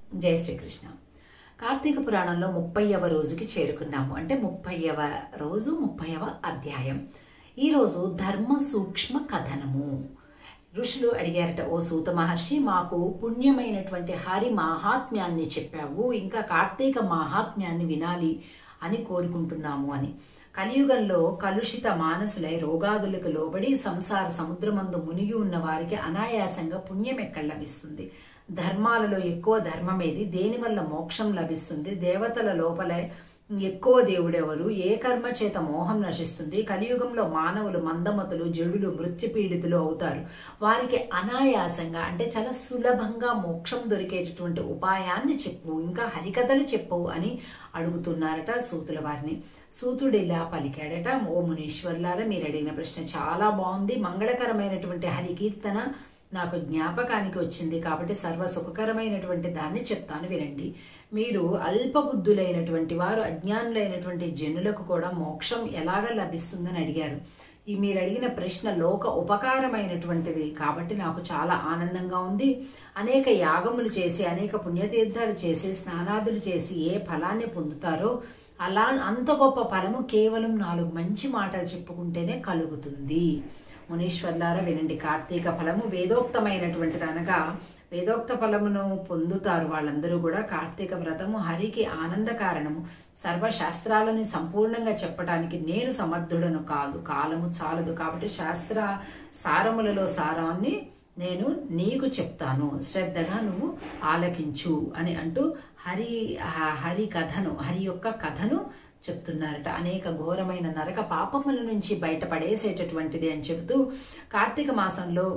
జై శ్రీకృష్ణ కార్తీక పురాణంలో ముప్పైవ రోజుకి చేరుకున్నాము అంటే ముప్పైవ రోజు ముప్పైవ అధ్యాయం ఈరోజు ధర్మ సూక్ష్మ కథనము ఋషులు అడిగారట ఓ సూత మహర్షి మాకు పుణ్యమైనటువంటి హరి మాహాత్మ్యాన్ని చెప్పావు ఇంకా కార్తీక మాహాత్మ్యాన్ని వినాలి అని కోరుకుంటున్నాము అని కలియుగంలో కలుషిత మానసులై రోగాదులకు లోబడి సంసార సముద్రమందు మునిగి ఉన్న వారికి అనాయాసంగా పుణ్యం ఎక్కడ లభిస్తుంది ధర్మాలలో ఎక్కువ ధర్మమేది దేనివల్ల మోక్షం లభిస్తుంది దేవతల లోపలే ఎక్కువ దేవుడెవరు ఏ కర్మ చేత మోహం నశిస్తుంది కలియుగంలో మానవులు మందమతులు జడులు మృత్యుపీడితులు అవుతారు వారికి అనాయాసంగా అంటే చాలా సులభంగా మోక్షం దొరికేటటువంటి ఉపాయాన్ని చెప్పు ఇంకా హరికథలు చెప్పు అని అడుగుతున్నారట సూతుల వారిని సూతుడు ఇలా పలికాడట ఓ మునీశ్వర్లారా మీరు అడిగిన ప్రశ్న చాలా బాగుంది మంగళకరమైనటువంటి హరికీర్తన నాకు జ్ఞాపకానికి వచ్చింది కాబట్టి సర్వ సుఖకరమైనటువంటి దాన్ని చెప్తాను వినండి మీరు అల్పబుద్ధులైనటువంటి వారు అజ్ఞానులైనటువంటి జనులకు కూడా మోక్షం ఎలాగ లభిస్తుందని అడిగారు ఈ మీరు అడిగిన ప్రశ్న లోక ఉపకారమైనటువంటిది కాబట్టి నాకు చాలా ఆనందంగా ఉంది అనేక యాగములు చేసి అనేక పుణ్యతీర్థాలు చేసి స్నానాదులు చేసి ఏ ఫలాన్ని పొందుతారో అలా అంత గొప్ప ఫలము కేవలం నాలుగు మంచి మాటలు చెప్పుకుంటేనే కలుగుతుంది మునీశ్వర్లారా వినండి కార్తీక ఫలము వేదోక్తమైనటువంటిది అనగా వేదోక్త ఫలమును పొందుతారు వాళ్ళందరూ కూడా కార్తీక వ్రతము హరికి ఆనంద కారణము సర్వశాస్త్రాలను సంపూర్ణంగా చెప్పడానికి నేను సమర్థుడను కాదు కాలము చాలదు కాబట్టి శాస్త్ర సారములలో సారాన్ని నేను నీకు చెప్తాను శ్రద్ధగా నువ్వు ఆలకించు అని అంటూ హరి హరి కథను హరి యొక్క కథను చెప్తున్నారట అనేక ఘోరమైన నరక పాపముల నుంచి బయటపడేసేటటువంటిది అని చెబుతూ కార్తీక మాసంలో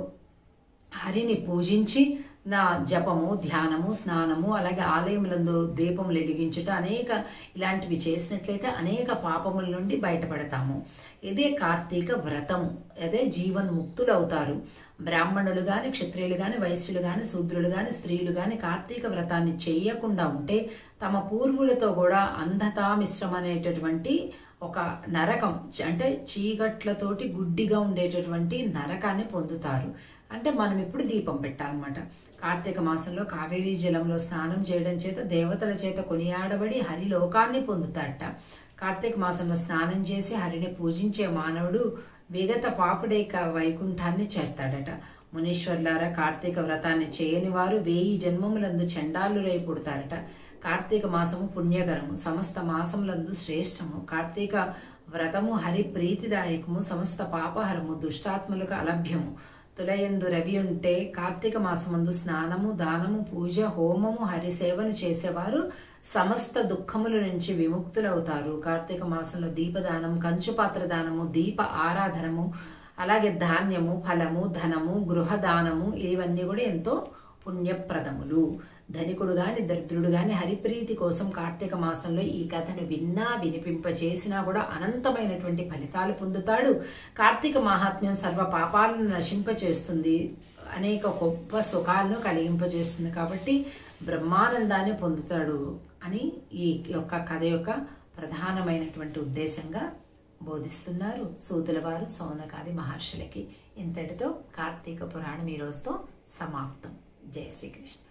హరిని పూజించి నా జపము ధ్యానము స్నానము అలాగే ఆలయములందు దీపములు వెలిగించుట అనేక ఇలాంటివి చేసినట్లయితే అనేక పాపముల నుండి బయటపడతాము ఇదే కార్తీక వ్రతము అదే జీవన్ముక్తులు అవుతారు బ్రాహ్మణులు గాని క్షత్రియులు గాని వైశ్యులు గాని శూద్రులు గాని స్త్రీలు గాని కార్తీక వ్రతాన్ని చేయకుండా ఉంటే తమ పూర్వులతో కూడా అంధతా మిశ్రమ అనేటటువంటి ఒక నరకం అంటే చీకట్లతోటి గుడ్డిగా ఉండేటటువంటి నరకాన్ని పొందుతారు అంటే మనం ఇప్పుడు దీపం పెట్టాలన్నమాట కార్తీక మాసంలో కావేరీ జలంలో స్నానం చేయడం చేత దేవతల చేత కొనియాడబడి హరి లోకాన్ని పొందుతాడట కార్తీక మాసంలో స్నానం చేసి హరిని పూజించే మానవుడు విగత పాపుడేక వైకుంఠాన్ని చేరతాడట మునీశ్వర్లారా కార్తీక వ్రతాన్ని చేయని వారు వేయి జన్మములందు చండాలురై పుడతారట కార్తీక మాసము పుణ్యకరము సమస్త మాసములందు శ్రేష్టము కార్తీక వ్రతము హరి ప్రీతిదాయకము సమస్త పాపహరము దుష్టాత్మలకు అలభ్యము తులయందు రవి ఉంటే కార్తీక మాసమందు స్నానము దానము పూజ హోమము హరిసేవను చేసేవారు సమస్త దుఃఖముల నుంచి విముక్తులవుతారు కార్తీక మాసంలో దీపదానం కంచుపాత్ర దానము దీప ఆరాధనము అలాగే ధాన్యము ఫలము ధనము గృహదానము ఇవన్నీ కూడా ఎంతో పుణ్యప్రదములు ధనికుడు గాని దరిద్రుడు గాని హరిప్రీతి కోసం కార్తీక మాసంలో ఈ కథను విన్నా వినిపింప చేసినా కూడా అనంతమైనటువంటి ఫలితాలు పొందుతాడు కార్తీక మహాత్మ్యం సర్వ పాపాలను నశింపచేస్తుంది అనేక గొప్ప సుఖాలను కలిగింపజేస్తుంది కాబట్టి బ్రహ్మానందాన్ని పొందుతాడు అని ఈ యొక్క కథ యొక్క ప్రధానమైనటువంటి ఉద్దేశంగా బోధిస్తున్నారు సూతుల వారు సౌనకాది మహర్షులకి ఇంతటితో కార్తీక పురాణం ఈ రోజుతో సమాప్తం జై శ్రీకృష్ణ